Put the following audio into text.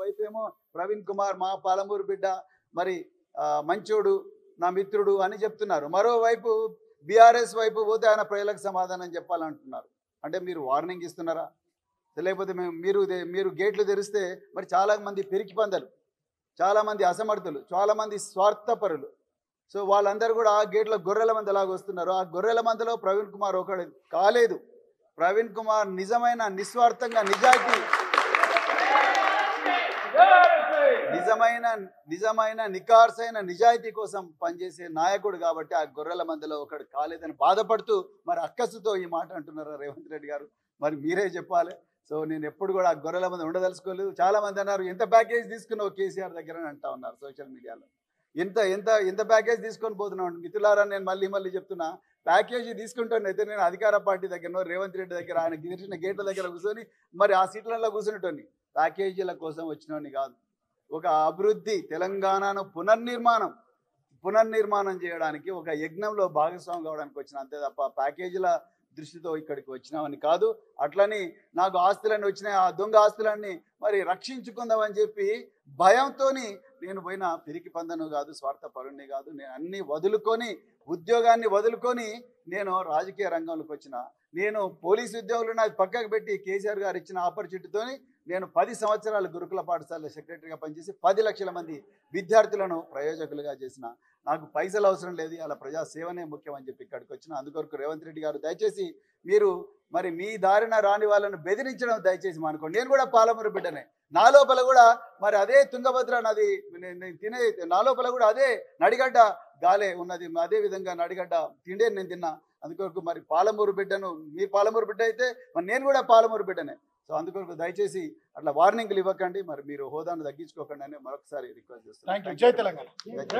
వైపు ఏమో ప్రవీణ్ కుమార్ మా పాలమూరు బిడ్డ మరి ఆ, మంచోడు నా మిత్రుడు అని చెప్తున్నారు మరోవైపు బీఆర్ఎస్ వైపు పోతే ఆయన ప్రజలకు సమాధానం చెప్పాలంటున్నారు అంటే మీరు వార్నింగ్ ఇస్తున్నారా లేకపోతే మేము మీరు దే- మీరు గేట్లు తెరిస్తే మరి చాలా మంది పెరికి పందలు చాలా మంది అసమర్థులు చాలా మంది స్వార్థపరులు సో వాళ్ళందరూ కూడా ఆ గేట్ల గొర్రెల మంది లాగా వస్తున్నారు ఆ గొర్రెల మందిలో ప్రవీణ్ కుమార్ ఒకడు కాలేదు ప్రవీణ్ కుమార్ నిజమైన నిస్వార్థంగా నిజాయితీ నిజమైన నిజమైన నికార్సైన నిజాయితీ కోసం పనిచేసే నాయకుడు కాబట్టి ఆ గొర్రెల మందిలో ఒకడు కాలేదని బాధపడుతూ మరి అక్కసుతో ఈ మాట అంటున్నారు రేవంత్ రెడ్డి గారు మరి మీరే చెప్పాలి సో నేను ఎప్పుడు కూడా ఆ గొర్రెల మంది ఉండదలుచుకోలేదు చాలా మంది అన్నారు ఎంత ప్యాకేజ్ తీసుకున్నావు కేసీఆర్ దగ్గర అని అంటా ఉన్నారు సోషల్ మీడియాలో ఎంత ఎంత ఎంత ప్యాకేజ్ తీసుకొని పోతున్నావు మిత్రులారా నేను మళ్ళీ మళ్ళీ చెప్తున్నా ప్యాకేజీ తీసుకుంటాను అయితే నేను అధికార పార్టీ దగ్గర రేవంత్ రెడ్డి దగ్గర ఆయన గెలిచిన గేట్ల దగ్గర కూర్చొని మరి ఆ సీట్లలో కూర్చునేటోని ప్యాకేజీల కోసం వచ్చినోని కాదు ఒక అభివృద్ధి తెలంగాణను పునర్నిర్మాణం పునర్నిర్మాణం చేయడానికి ఒక యజ్ఞంలో భాగస్వామి కావడానికి వచ్చిన అంతే తప్ప ప్యాకేజీల దృష్టితో ఇక్కడికి వచ్చినామని కాదు అట్లని నాకు ఆస్తులన్నీ వచ్చినాయి ఆ దొంగ ఆస్తులన్నీ మరి రక్షించుకుందామని చెప్పి భయంతోని నేను పోయిన పిరికి పందను కాదు స్వార్థపరుణ్ణి కాదు నేను అన్ని వదులుకొని ఉద్యోగాన్ని వదులుకొని నేను రాజకీయ రంగంలోకి వచ్చిన నేను పోలీస్ ఉద్యోగులు నాకు పక్కకు పెట్టి కేసీఆర్ గారు ఇచ్చిన ఆపర్చునిటీతోని నేను పది సంవత్సరాలు గురుకుల పాఠశాల సెక్రటరీగా పనిచేసి పది లక్షల మంది విద్యార్థులను ప్రయోజకులుగా చేసిన నాకు పైసలు అవసరం లేదు అలా ప్రజా సేవనే ముఖ్యం అని చెప్పి ఇక్కడికి వచ్చిన అందుకొరకు రేవంత్ రెడ్డి గారు దయచేసి మీరు మరి మీ దారిన రాని వాళ్ళను బెదిరించడం దయచేసి మానుకోండి నేను కూడా పాలమూరు బిడ్డనే నా లోపల కూడా మరి అదే తుంగభద్ర నది నేను నేను తినే నా లోపల కూడా అదే నడిగడ్డ గాలే ఉన్నది అదే విధంగా నడిగడ్డ తిండే నేను తిన్నా అందుకొరకు మరి పాలమూరు బిడ్డను మీరు పాలమూరు బిడ్డ అయితే మరి నేను కూడా పాలమూరు బిడ్డనే సో అందుకొరకు దయచేసి అట్లా వార్నింగ్లు ఇవ్వకండి మరి మీరు హోదాను తగ్గించుకోకండి అని మరొకసారి రిక్వెస్ట్ థ్యాంక్ యూ చేస్తున్నాను జై తెలంగాణ